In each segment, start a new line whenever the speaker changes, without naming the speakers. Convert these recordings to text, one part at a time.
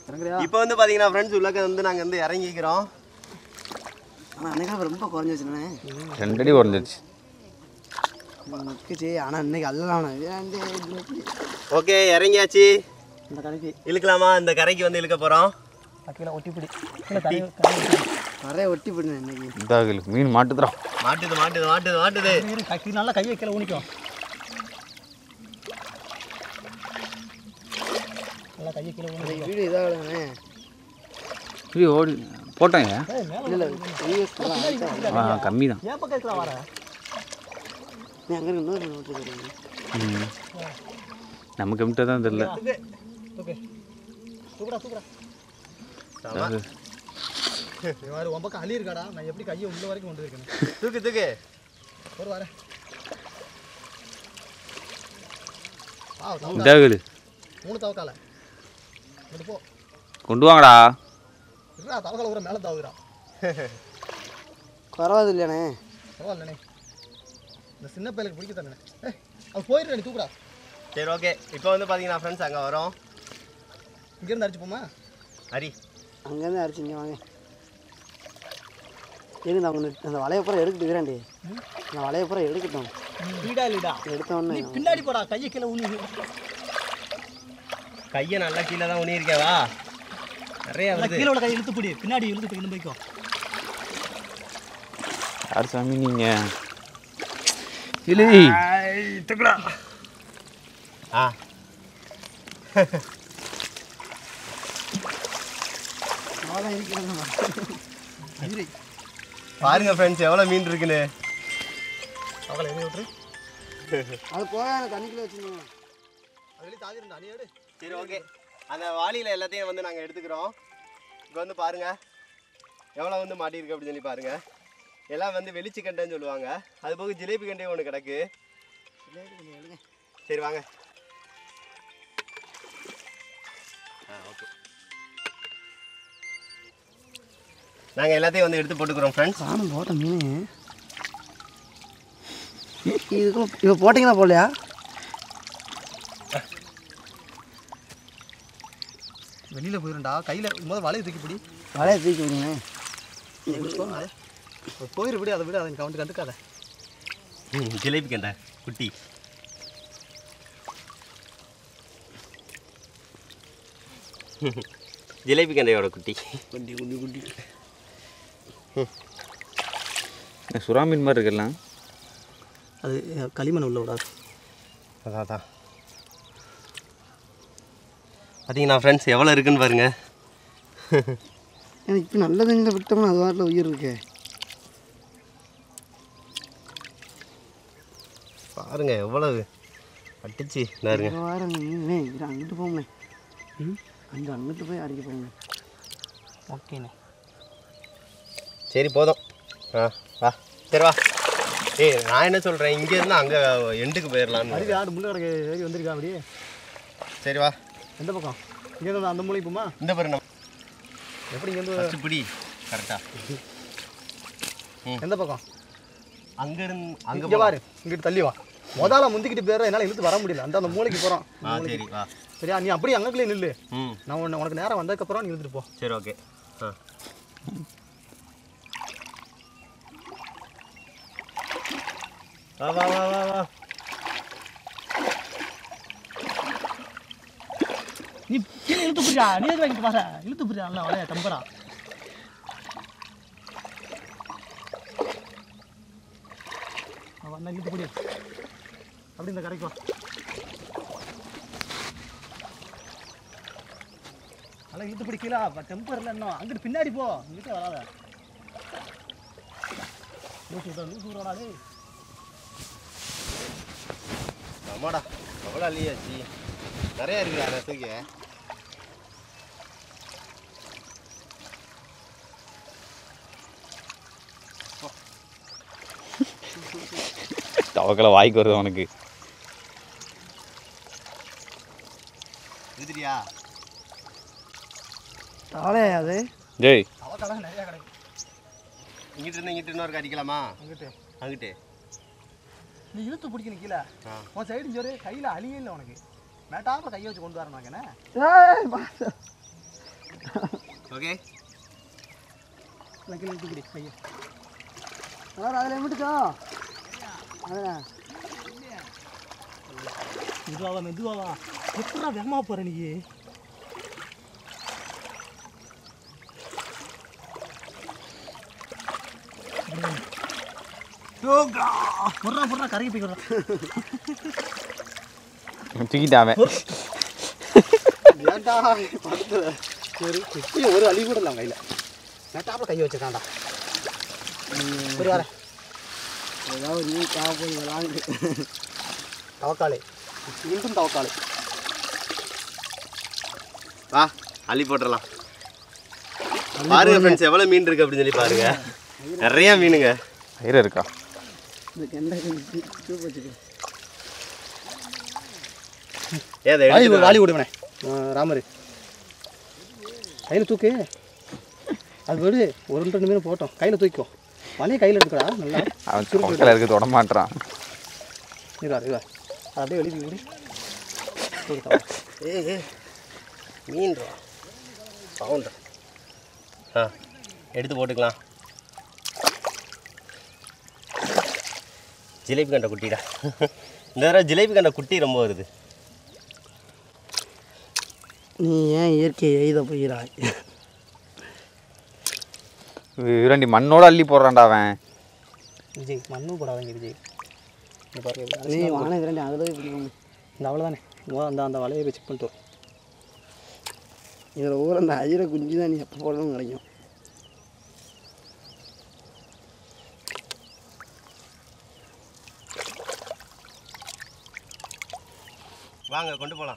இறங்குறியா
இப்போ வந்து பார்த்தீங்கன்னா ஃப்ரெண்ட்ஸ் உள்ளக்க வந்து நாங்கள் வந்து இறங்கிக்கிறோம்
ஆனால் அன்னைக்கு ரொம்ப குறைஞ்சி வச்சுனே
ரெண்டடி குறைஞ்சிருச்சு
நிற்குச்சு ஆனால் இன்னைக்கு அல்லலாம்
ஓகே இறங்கியாச்சு
இந்த கடைக்கு
இழுக்கலாமா இந்த கரைக்கு வந்து இழுக்க போகிறோம்
கீழே ஒட்டி பிடி நிறைய ஒட்டி பிடினேன் இன்னைக்கு
இதாகல மீன் மாட்டுதுறான்
மாட்டுது மாட்டுது மாட்டுது மாட்டுது
நல்லா கையை கீழே ஊனிக்கும் நல்லா கையை கீழே ஊனி வீடு இதாகலண்ணே
இது ஓடி போட்டாங்க
இல்லை
ஆ கம்மி தான்
ஏன் பக்கம் இருக்கிற வர நீ அங்கே இன்னொரு நோட்டு
ம் நமக்கு கம்மிட்டாக தான் தெரில
ஓகே சூப்பரா சூப்பரா
அதாவது
வேறு உன் பக்கம் அழி இருக்காடா நான் எப்படி கையை உள்ள வரைக்கும் கொண்டு இருக்கேன்
தூக்கு தூக்கு
ஒரு வரேன் ஆ தவக்கா
இதாகலு
மூணு தவக்கால இங்கிட்டு போ
கொண்டு வாங்கடா
இருடா தவக்கால ஊற மேலே தவக்குறா பரவாயில்ல இல்லையாண்ணே பரவாயில்லண்ணே இந்த சின்ன பையலுக்கு பிடிக்க தானே ஏய் அது போயிடுறா நீ தூக்குறா
சரி ஓகே இப்போ வந்து பார்த்தீங்கன்னா ஃப்ரெண்ட்ஸ் அங்கே வரோம்
இங்கேருந்து அடிச்சு போமா
ஹரி
அங்கேருந்து அடிச்சு இங்கே வாங்க எது நான் ஒன்று அந்த வளையப்புறம் எடுக்கிட்டு இருக்கிறேன்டி அந்த வளையப்புறம் எடுக்கட்டும் லீடா லீடா எடுத்த உடனே பின்னாடி போடா கையை கீழே ஊனி
கையை நல்லா கீழே தான் உனியிருக்கேவா நிறைய வருது
கீழே உள்ள கை இழுத்து பிடி பின்னாடி இழுத்து போய் இழுத்து போய்க்கோ
யார் சாமி நீங்கள் இல்லை
ஆ
அவ்வளோதான் இருக்கிறது
பாருங்க ஃப்ரெண்ட்ஸ் எவ்வளோ மீன் இருக்குன்னு
அவளை எரிய விட்டுரு அது போக தண்ணிக்குள்ளே வச்சுருந்தோம் அது வெளியே தாதிருந்தா நீ எடு
சரி ஓகே அந்த வாளியில் எல்லாத்தையும் வந்து நாங்கள் எடுத்துக்கிறோம் இப்போ வந்து பாருங்க எவ்வளோ வந்து மாட்டியிருக்கு அப்படின்னு சொல்லி பாருங்க எல்லாம் வந்து வெளிச்சு கண்டைன்னு சொல்லுவாங்க அது போக ஜிலேபி கண்டையும் ஒன்று கிடக்கு சரி வாங்க ஆ ஓகே நாங்கள் எல்லாத்தையும் வந்து எடுத்து போட்டுக்கிறோம் ஃப்ரெண்ட்ஸ்
காணும் போட்ட மீன் இதுக்குள்ள இப்போ போட்டிங்களா போடலையா வெளியில் போயிருண்டா கையில் முதல் வலையை தூக்கி பிடி வலையை தூக்கி விடுங்க போயிரு விடு அதை விடு அதை கவுண்ட் கண்டுக்காத
ஜிலேபி கண்டை குட்டி ஜிலேபி கண்டையோட குட்டி
குட்டி குட்டி குட்டி
சுறா மீன் மாதிரி இருக்கலாம்
அது களிமண் உள்ள விடாது
அதான் அதான் பார்த்தீங்கன்னா ஃப்ரெண்ட்ஸ் எவ்வளோ இருக்குன்னு பாருங்க
எனக்கு இப்போ நல்லதுங்களை விட்டோம்னா அது வாட்டில் உயிர் இருக்கே
பாருங்க எவ்வளவு அடிச்சு பாருங்க
இந்த வாரம் மீனே இது அங்கிட்டு போங்களே ம் அங்கே அங்கிட்டு போய் அடிக்க போங்க ஓகேண்ணே
சரி போதும் ஆ வா சரி வா ஏய் நான் என்ன சொல்கிறேன் இங்கேருந்து அங்கே எண்டுக்கு போயிடலான்னு
அடிக்க ஆடு முள்ளு கிடக்கு ஏறி வந்திருக்கா அப்படியே
சரி வா
எந்த பக்கம் இங்கேருந்து அந்த மூலைக்கு போமா
இந்த பாரு நம்ம
எப்படி இங்கேருந்து
ஃபஸ்ட்டு பிடி கரெக்டாக
எந்த பக்கம்
அங்கேருந்து
இங்கே
அங்கே
பாரு இங்கிட்டு தள்ளி வா முதல்ல முந்திக்கிட்டு போயிடுற என்னால் இழுத்து வர முடியல அந்த அந்த மூலைக்கு போகிறோம்
ஆ சரி வா
சரியா நீ அப்படியே அங்கக்குள்ளே நில்லு
ம்
நான் உன்னை உனக்கு நேரம் வந்ததுக்கப்புறம் நீ இழுத்துட்டு போ
சரி ஓகே ஆ வா வா வா வா வா
நீ கீழே இழுத்து புரியா நீ எது வாங்கிட்டு பாரு இழுத்து புரியா நல்லா வளைய டம்பரா வந்தா இழுத்து புடி அப்படி இந்த கரைக்கு வா நல்லா இழுத்து பிடி கீழே டெம்பர் இல்லை இன்னும் அங்கிட்டு பின்னாடி போ இங்கிட்ட வராத லூசு விட்டா லூசு விடுறா டேய்
ஆமாடா எவ்வளோ அள்ளியாச்சு நிறைய இருக்குடா ரசத்துக்கு
தவக்கலை வாய்க்கு வருது அவனுக்கு
இருக்குதியா
தாளையா அது
ஜெய்
அவக்கெல்லாம் நிறையா கிடைக்கும்
இங்கிட்டு இருந்து இங்கிட்டு இன்னொரு அடிக்கலாமா
அங்கிட்டு
அங்கிட்டு
நீ இழுத்து பிடிக்கணும் கீழே
ஆ
உன் சைடு ஜோரு கையில் அழியே இல்லை உனக்கு மேட்டாப்பில் கையை வச்சு கொண்டு வரணும் என்ன
ஓகே
லக்கில் எடுத்துக்கிடி பையன் சார் அதில் எம்பிட்டுச்சோ அதான்
மெதுவாவா மெதுவாவா எப்படா வேகமா போற நீ போடுறா போடுறா கரைக்கு போய் விடுறா
தூக்கிட்டான்
ஏன்டா படுத்து ஒரு இப்பயும் ஒரு அழி கூட இல்லை கையில் நெட்டாப்பில் கை வச்சிருக்கான்டா சரி வர ஏதாவது ஒரு மீன் தேவை போய் விளாண்டு தவக்காளி மீண்டும் தவக்காளி
வா அள்ளி போட்டுடலாம் பாருங்க ஃப்ரெண்ட்ஸ் எவ்வளோ மீன் இருக்கு அப்படின்னு சொல்லி பாருங்க நிறைய மீனுங்க
ஐயர் இருக்கா
இந்த கெண்டை தூக்கு வச்சுக்க
ஏன் அதை
வாலி
எடுத்துட்டு
வாலி விடுவனே ராமர் கையில் தூக்கு அது விடு ஒரு ரெண்டு ரெண்டு மீன் போட்டோம் கையில் தூக்கிக்கோ வலையை கையில் எடுக்கடா நல்லா
அவன் பக்கத்தில் இருக்க தொட மாட்டான்
இதா இதா அது அப்படியே வெளியே விடு தூக்கு
ஏ ஏ மீன்ரா பவுண்டா ஆ எடுத்து போட்டுக்கலாம் ஜிலேபி கண்ட குட்டிடா இந்த தடவை ஜிலேபி கண்ட குட்டி ரொம்ப வருது
நீ ஏன் இயற்கையை எய்த போகிறாய்
இரண்டி மண்ணோட அள்ளி போடுறான்டா அவன்
விஜய் மண்ணும் போடாதீங்க விஜய் இந்த பாருங்க
நீ வான இரண்டு அதில் போய் பிடிக்கணும்
இந்த அவ்வளோதானே அந்த அந்த வலையை போய் செக் பண்ணிட்டு வா.
இதில் ஊர் அந்த அஜிர குஞ்சு தான் நீ எப்போ போடணும் கிடைக்கும்
வாங்க கொண்டு போகலாம்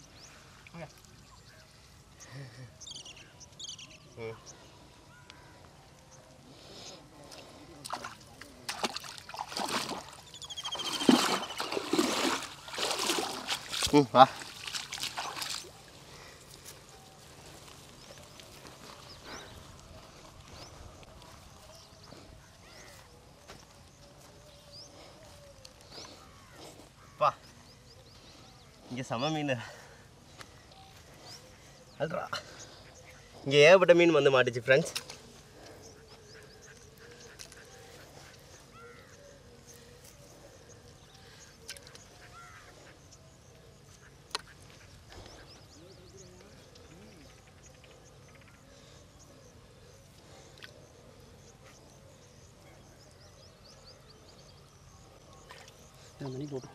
ம் வா பா இங்கே செம மீன் அல்ரா இங்கே ஏகப்பட்ட மீன் வந்து மாட்டுச்சு ஃப்ரெண்ட்ஸ்
இந்த மணி போட்டோம்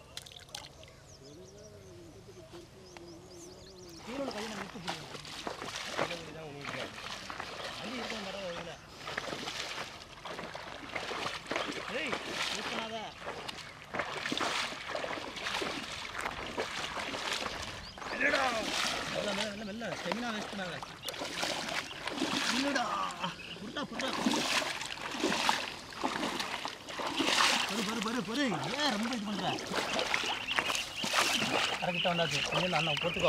கரெக்டாக வந்தாச்சு கொஞ்சம் அண்ணா போட்டுக்கோ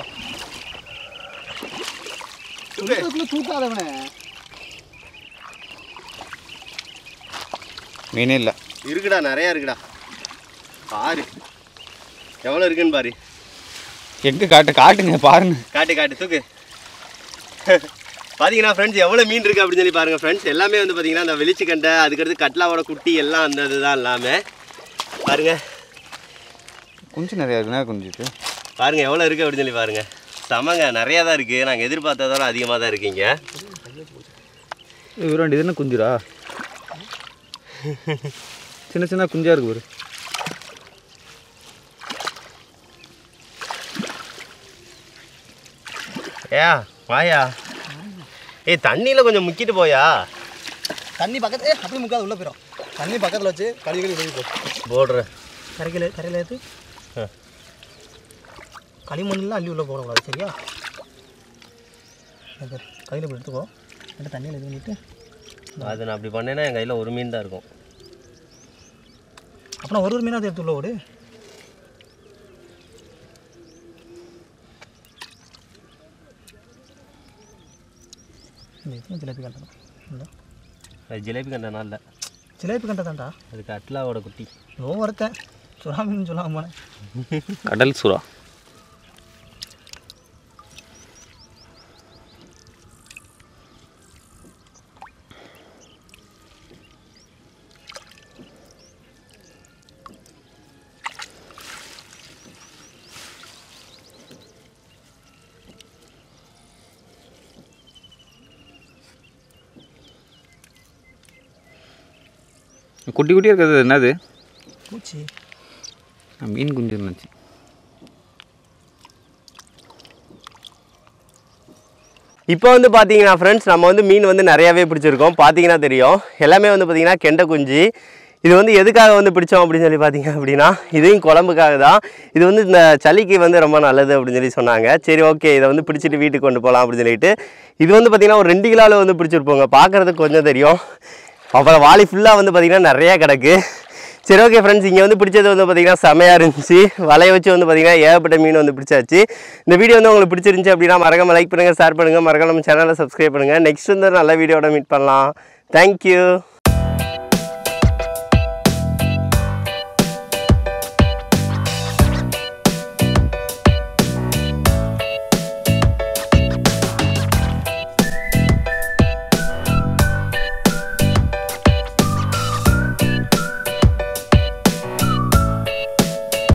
தூக்கத்துக்குள்ளே தூக்காதவனே
மீனே இல்லை
இருக்குடா நிறையா இருக்குடா பாரு எவ்வளோ இருக்குன்னு பாரு
எங்கே காட்டு காட்டுங்க பாருங்க
காட்டு காட்டு தூக்கு பார்த்தீங்கன்னா ஃப்ரெண்ட்ஸ் எவ்வளோ மீன் இருக்குது அப்படின்னு சொல்லி பாருங்கள் ஃப்ரெண்ட்ஸ் எல்லாமே வந்து பார்த்தீங்கன்னா அந்த வெளிச்சு கண்டை அதுக்கடுத்து கட்லாவோட குட்டி எல்லாம் அந்த இதுதான் எல்லாமே பாருங்க
குஞ்சு நிறையா இருக்குண்ணா குஞ்சுக்கு
பாருங்க எவ்வளோ இருக்குது அப்படின்னு சொல்லி பாருங்க செமங்க நிறையா தான் இருக்குது நாங்கள் எதிர்பார்த்ததோட அதிகமாக தான் இருக்கீங்க
இரண்டு இது என்ன குஞ்சுடா சின்ன சின்ன குஞ்சா இருக்கு ஒரு
ஏயா வாயா ஏய் தண்ணியில் கொஞ்சம் முக்கிட்டு போயா
தண்ணி பக்கத்து ஏ அப்படியே முக்காது உள்ளே போயிடும் தண்ணி பக்கத்தில் வச்சு கழுவி கழுவி வெளியே போ
போடுறேன்
கரைக்கல கரையில் ஏற்று
ஆ.
களிமண்ணில் அள்ளி உள்ளே போடக்கூடாது சரியா கையில் போய் எடுத்துக்கோ எடுத்து தண்ணியில் இது பண்ணிட்டு
அது நான் அப்படி பண்ணேன்னா என் கையில் ஒரு மீன் தான் இருக்கும்
அப்புறம் ஒரு ஒரு மீனாக எடுத்து உள்ள ஓடு இந்த இதுவும் ஜிலேபி கண்டா இந்த
அது ஜிலேபி கண்டனா இல்லை
ஜிலேபி கண்டை தான்டா
அது கட்லாவோட குட்டி
ஓ ஒருத்தன் சுறாமீன் சொல்லாம போனேன்
கடல் சுறா குட்டி குட்டியாக இருக்கிறது என்னது
பூச்சி
நான் மீன் குஞ்சு இருந்துச்சு
இப்போ வந்து பார்த்தீங்கன்னா ஃப்ரெண்ட்ஸ் நம்ம வந்து மீன் வந்து நிறையாவே பிடிச்சிருக்கோம் பார்த்தீங்கன்னா தெரியும் எல்லாமே வந்து பார்த்தீங்கன்னா கெண்டை குஞ்சு இது வந்து எதுக்காக வந்து பிடிச்சோம் அப்படின்னு சொல்லி பார்த்தீங்க அப்படின்னா இதையும் குழம்புக்காக தான் இது வந்து இந்த சளிக்கு வந்து ரொம்ப நல்லது அப்படின்னு சொல்லி சொன்னாங்க சரி ஓகே இதை வந்து பிடிச்சிட்டு வீட்டுக்கு கொண்டு போகலாம் அப்படின்னு சொல்லிட்டு இது வந்து பார்த்தீங்கன்னா ஒரு ரெண்டு கிலோவில் வந்து பிடிச்சிருப்போங்க பார்க்குறதுக்கு கொஞ்சம் தெரியும் அப்புறம் வாளி ஃபுல்லாக வந்து பார்த்தீங்கன்னா நிறையா கிடக்கு சரி ஓகே ஃப்ரெண்ட்ஸ் இங்கே வந்து பிடிச்சது வந்து பார்த்தீங்கன்னா செமையாக இருந்துச்சு வலைய வச்சு வந்து பார்த்தீங்கன்னா ஏகப்பட்ட மீன் வந்து பிடிச்சாச்சு இந்த வீடியோ வந்து உங்களுக்கு பிடிச்சிருந்துச்சு அப்படின்னா மறக்காம லைக் பண்ணுங்கள் ஷேர் பண்ணுங்கள் மறக்காம நம்ம சேனலை சப்ஸ்கிரைப் பண்ணுங்கள் நெக்ஸ்ட் வந்து ஒரு நல்ல வீடியோட மீட் பண்ணலாம் தேங்க்யூ